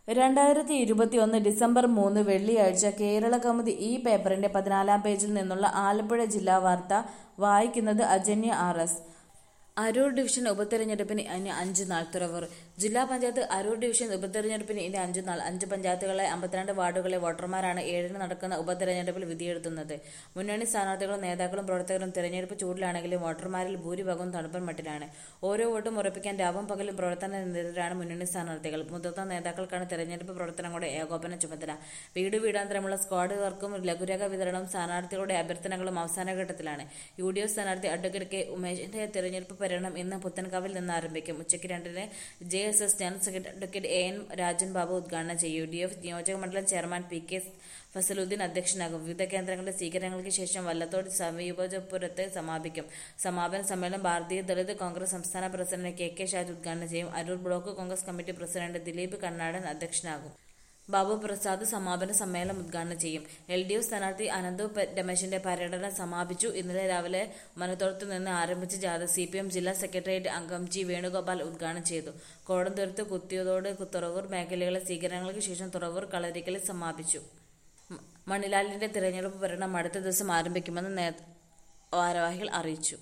രണ്ടായിരത്തി ഇരുപത്തിയൊന്ന് ഡിസംബർ മൂന്ന് വെള്ളിയാഴ്ച കേരള കൗമുദി ഈ പേപ്പറിന്റെ പതിനാലാം പേജിൽ നിന്നുള്ള ആലപ്പുഴ ജില്ലാ വാർത്ത വായിക്കുന്നത് Ajanya R S Aroor division ഉപതെരഞ്ഞെടുപ്പിന് ഇനി അഞ്ച് നാൾ തുറവർ ജില്ലാ പഞ്ചായത്ത് അരൂർ ഡിവിഷൻ ഉപതെരഞ്ഞെടുപ്പിന് ഇനി അഞ്ച് നാൾ അഞ്ച് പഞ്ചായത്തുകളെ അമ്പത്തിരണ്ട് വാർഡുകളിലെ വോട്ടർമാരാണ് ഏഴിന് നടക്കുന്ന ഉപതെരഞ്ഞെടുപ്പിൽ വിധിയെഴുത്തുന്നത് മുന്നണി സ്ഥാനാർത്ഥികളും നേതാക്കളും പ്രവർത്തകരും തെരഞ്ഞെടുപ്പ് ചൂടിലാണെങ്കിലും വോട്ടർമാരിൽ ഭൂരിഭാഗവും തണുപ്പൻ മട്ടിലാണ് ഓരോ വോട്ടും ഉറപ്പിക്കാൻ രാവും പകലും പ്രവർത്തന നിരതരാണ് മുന്നണി സ്ഥാനാർത്ഥികൾ മുതിർന്ന നേതാക്കൾക്കാണ് തെരഞ്ഞെടുപ്പ് പ്രവർത്തനങ്ങളുടെ ഏകോപന ചുമതല വീട് വീടാന്തരമുള്ള സ്ക്വാഡ് വർക്കും ലഘുരേഖ വിതരണവും സ്ഥാനാർത്ഥികളുടെ അഭ്യർത്ഥനകളും അവസാന ഘട്ടത്തിലാണ് യു ഡി എഫ് സ്ഥാനാർത്ഥി അഡ്വക്കേറ്റ് കെ ഉമേഷിന്റെ തെരഞ്ഞെടുപ്പ് പര്യടനം ഇന്ന് പുത്തൻകാവിൽ നിന്ന് ആരംഭിക്കും ഉച്ചയ്ക്ക് രണ്ടിന് J S S general secretary advocate A N Rajan Babu ഉദ്ഘാടനം ചെയ്യും യു ഡി എഫ് നിയോജക മണ്ഡലം ചെയർമാൻ പി കെ ഫസലുദ്ദീൻ അധ്യക്ഷനാകും വിവിധ കേന്ദ്രങ്ങളുടെ സ്വീകരണങ്ങൾക്ക് ശേഷം വല്ലത്തോട് സമീപപുരത്ത് സമാപിക്കും സമാപന സമ്മേളനം ഭാരതീയ ദളിത് കോൺഗ്രസ് സംസ്ഥാന പ്രസിഡന്റ് കെ കെ ഷാജ് ഉദ്ഘാടനം ചെയ്യും Aroor block Congress committee president Dileep Kannadan അധ്യക്ഷനാകും ബാബു പ്രസാദ് സമാപന സമ്മേളനം ഉദ്ഘാടനം ചെയ്യും എൽ ഡി എഫ് സ്ഥാനാർത്ഥി അനന്തു പ- രമേശിന്റെ പര്യടനം സമാപിച്ചു ഇന്നലെ രാവിലെ മനത്തോടത്ത് നിന്ന് ആരംഭിച്ച ജാഥ സി പി എം ജില്ലാ സെക്രട്ടേറിയറ്റ് അംഗം ജി വേണുഗോപാൽ ഉദ്ഘാടനം ചെയ്തു കോടന്തുരുത്ത് കുത്തിയതോട് തുറവൂർ മേഖലകളിലെ സ്വീകരണങ്ങൾക്ക് ശേഷം തുറവൂർ കളരിക്കലിൽ സമാപിച്ചു മ- മണിലാലിന്റെ തിരഞ്ഞെടുപ്പ് പര്യടനം അടുത്ത ദിവസം ആരംഭിക്കുമെന്ന് നേ- ഭാരവാഹികൾ അറിയിച്ചു